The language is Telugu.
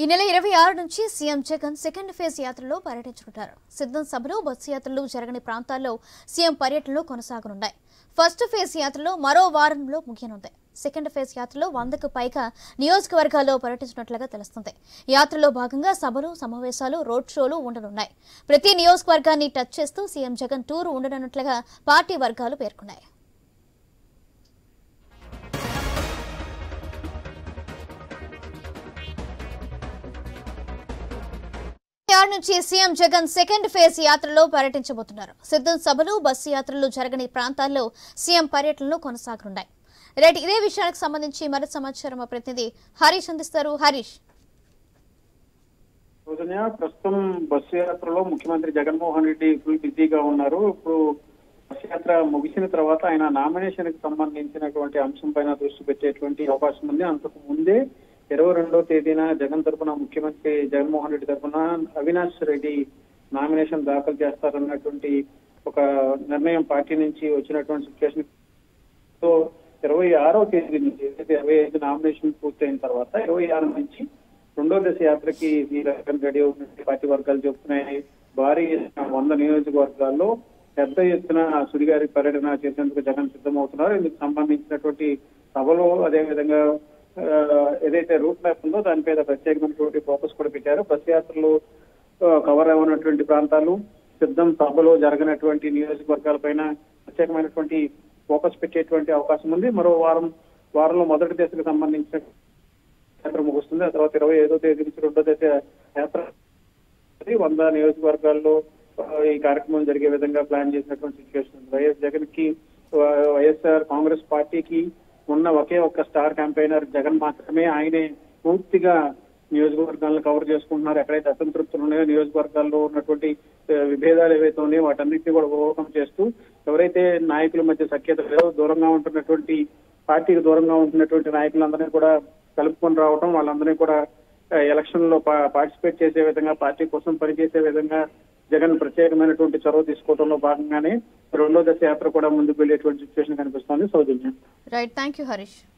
నెల ఇరవై ఆరు నుంచి సీఎం జగన్ సెకండ్ ఫేజ్ యాత్రలో పర్యటించనున్నారు సిద్ధం సభలు బస్సు యాత్రలు జరగని ప్రాంతాల్లో సీఎం పర్యటనలు కొనసాగనున్నాయి ఫస్ట్ ఫేజ్ యాత్రలో మరో వారంలో ముగియనుంది సెకండ్ ఫేజ్ యాత్రలో వందకు పైగా నియోజకవర్గాల్లో పర్యటించినట్లుగా తెలుస్తుంది యాత్రలో భాగంగా సభలు సమావేశాలు రోడ్ షోలు ఉండనున్నాయి ప్రతి నియోజకవర్గాన్ని టచ్ చేస్తూ సీఎం జగన్ టూర్ ఉండనున్నట్లుగా పార్టీ వర్గాలు పేర్కొన్నాయి ఆరు నుంచి సీఎం జగన్ సెకండ్ ఫేజ్ యాత్రలో పర్యటించబోతున్నారు సిద్ధం సభలు బస్సు యాత్రలు జరగని ప్రాంతాల్లో సీఎం పర్యటనలు కొనసాగనున్నాయి రైట్ ఇదే విషయానికి సంబంధించి మరింత సమాచారం మా ప్రతినిధి హరీష్ అందిస్తారు హరీష్ సౌజన్య ప్రస్తుతం బస్సు యాత్రలో ముఖ్యమంత్రి జగన్మోహన్ రెడ్డి ఫుల్ బిజీగా ఉన్నారు ఇప్పుడు బస్సు యాత్ర ముగిసిన తర్వాత ఆయన నామినేషన్ కి సంబంధించినటువంటి అంశం పైన దృష్టి పెట్టేటువంటి అవకాశం ఉంది అంతకు ముందే ఇరవై రెండో తేదీన జగన్ తరపున ముఖ్యమంత్రి జగన్మోహన్ రెడ్డి తరపున అవినాష్ రెడ్డి నామినేషన్ దాఖలు చేస్తారన్నటువంటి ఒక నిర్ణయం పార్టీ నుంచి వచ్చినటువంటి సిచ్యువేషన్ సో ఇరవై ఆరో తేదీ నుంచి ఏదైతే ఇరవై ఐదు నామినేషన్ పూర్తయిన తర్వాత ఇరవై ఆరు నుంచి రెండో దశ యాత్రకి ఈ రకం రెడీ అవుతున్న పార్టీ వర్గాలు చెప్తున్నాయి భారీ ఎత్తున వంద నియోజకవర్గాల్లో పెద్ద ఎత్తున సుడిగారి పర్యటన చేసేందుకు జగన్ సిద్ధమవుతున్నారు ఇందుకు సంబంధించినటువంటి సభలో అదేవిధంగా ఆ, ఏదైతే రూట్ మ్యాప్ ఉందో దాని మీద ప్రత్యేకమైనటువంటి ఫోకస్ కూడా పెట్టారు బస్ యాత్రలు ఆ, కవర్ అవ్వనటువంటి ప్రాంతాలు సిద్ధం సభలో జరగనటువంటి నియోజకవర్గాల పైన ప్రత్యేకమైనటువంటి ఫోకస్ పెట్టేటువంటి అవకాశం ఉంది మరో వారం వారంలో మొదటి దశకు సంబంధించిన యాత్ర ముగుస్తుంది ఆ తర్వాత ఇరవై ఐదో తేదీ నుంచి రెండో దశ యాత్ర ఉంది. వంద నియోజకవర్గాల్లో ఆ, ఈ కార్యక్రమం జరిగే విధంగా ప్లాన్ చేసినటువంటి సిచ్యువేషన్ ఉంది వైఎస్ జగన్ కి ఆ, వైఎస్ఆర్ కాంగ్రెస్ పార్టీకి ఉన్న ఒకే ఒక్క స్టార్ క్యాంపెయినర్ జగన్ మాత్రమే ఆయనే పూర్తిగా నియోజకవర్గాలను కవర్ చేసుకుంటున్నారు ఎక్కడైతే అసంతృప్తులు ఉన్నాయో నియోజకవర్గాల్లో ఉన్నటువంటి ఆ, విభేదాలు ఏవైతే ఉన్నాయో వాటన్నిటిని కూడా ఓవర్కమ్ చేస్తూ ఎవరైతే నాయకుల మధ్య సఖ్యత లేదో దూరంగా ఉంటున్నటువంటి పార్టీకి దూరంగా ఉంటున్నటువంటి నాయకులందరినీ కూడా కలుపుకొని రావడం వాళ్ళందరినీ కూడా ఆ, ఎలక్షన్ లో పా- పార్టిసిపేట్ చేసే విధంగా పార్టీ కోసం పనిచేసే విధంగా జగన్ ప్రత్యేకమైనటువంటి చొరవ తీసుకోవడంలో భాగంగానే రెండో దశ యాత్ర కూడా ముందుకు వెళ్ళేటువంటి సిచ్యువేషన్ కనిపిస్తోంది సౌజన్యం రైట్ థ్యాంక్ యూ హరీష్